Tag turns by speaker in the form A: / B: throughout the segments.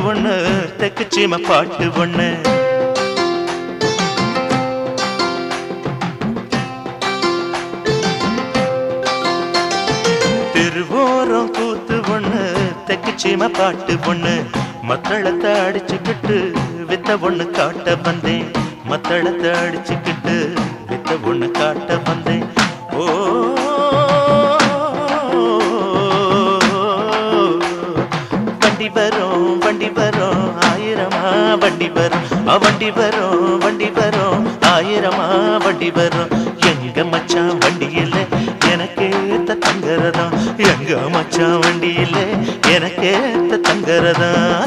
A: ஒண்ணு தெக்கு சீம பாட்டு ஒண்ணு திருவோரம் கூத்து ஒண்ணு தெக்கு சீம பாட்டு ஒண்ணு மத்தளத்தை அடிச்சுக்கிட்டு வித்த ஒண்ணு காட்ட வந்தேன் மத்தளத்தை அடிச்சுக்கிட்டு வித்த ஒண்ணு காட்ட வந்தேன் ஓ வண்டி வரும் வண்டி வரும் ஆயிரமா வண்டி வரும் அ, வண்டி வரும் வண்டி வரும் ஆயிரமா வண்டி வரும் எங்க மச்சான் வண்டியில எனக்கேத்த தங்கறதம் எங்க மச்சான் வண்டியில எனக்கேத்த தங்கறதம்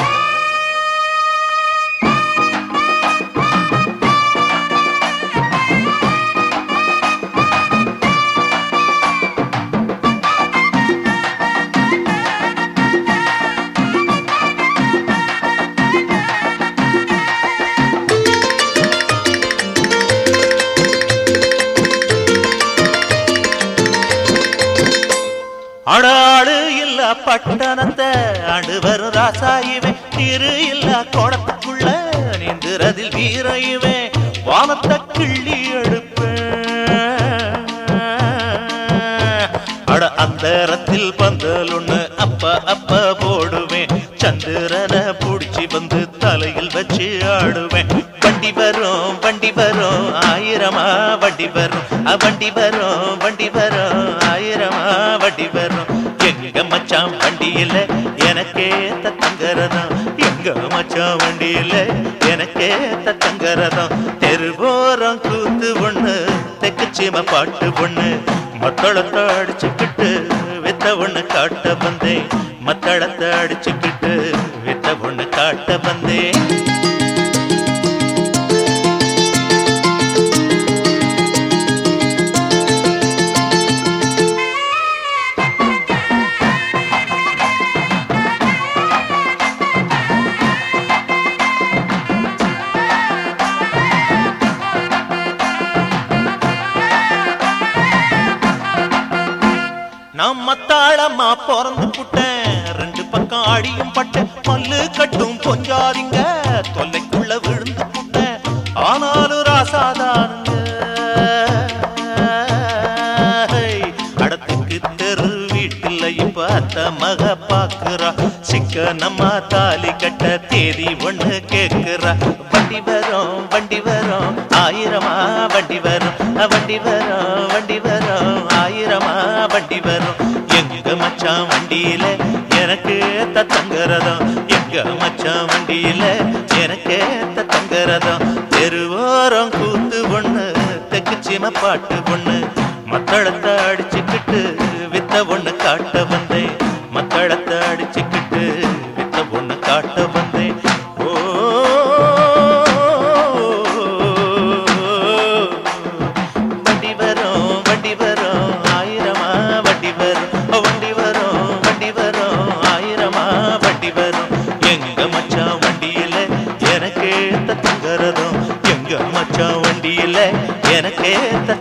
A: அடாடு இல்ல பட்டணத்தை ஆண்டு வரும் ராசாயுவே திரு இல்ல கோடத்துக்குள்ள நீந்துறதில் வீரையுவே வானத்தை கிள்ளி எடுப்பேன் அட அந்தரத்தில் பந்தல் ஒண்ணு அப்ப அப்ப போடுவேன் சந்திரனை புடிச்சு வந்து தலையில் வச்சு ஆடுவேன் வண்டி வரும் வண்டி வரும் ஆயிரமா வண்டி வரும் அ, வண்டி வரும் வண்டி வரும் ஆயிரமா வண்டி வரும் எங்க மச்சான் வண்டியில எனக்கேத்த தங்கரதம் எங்க மச்சான் வண்டியில எனக்கேத்த தங்கரதம் தெருவோரம் கூத்து ஒண்ணு தெக்கு சீம பாட்டு ஒண்ணு மத்தளத்தை அடிச்சுக்கிட்டு வித்த ஒண்ணு காட்ட வந்தேன் மத்தளத்தை அடிச்சுக்கிட்டு வித்த ஒண்ணு காட்ட வந்தேன் நான் மத்தாளமா பிறந்து புட்டேன் ரெண்டு பக்கம் அடியும் பட்டேன் பல்லு கட்டும் கொஞ்சாதீங்க தொல்லைக்குள்ள விழுந்து புட்டேன் ஆனாலும் ராசாதானுங்க அடத்துக்கு தெரு வீட்டுல இப்ப அத்த மக பாக்குறா சிக்க நம்ம தாலி கட்ட தேதி ஒண்ணு கேக்குறா வண்டி வரும் வண்டி வரும் ஆயிரமா வண்டி வரும் அ, வண்டி வரும் வண்டி வரும் ஆயிரமா வண்டி வரும் எங்க மச்சான் வண்டியில எனக்கு ஏத்த தங்கரதம் எங்க மச்சான் வண்டியில எனக்கு ஏத்த தங்கரதம் தெருவோரம் கூத்து ஒண்ணு தெக்கு சீம பாட்டு ஒண்ணு மத்தளத்தை அடிச்சுக்கிட்டு வித்த ஒண்ணு காட்ட வந்தேன் மத்தளத்தை அடிச்சுக்கிட்டு வித்த ஒண்ணு காட்ட வந்தேன் ஓ வண்டி வரும் வண்டி வரும் ஆயிரமா வண்டி வரும் ஓ, வண்டி வரும் வண்டி வரும் ஆயிரமா வண்டி வரும் எங்க மச்சான் வண்டியில எனக்கேத்த தங்கறதும் எங்க மச்சான் வண்டியில எனக்கேத்த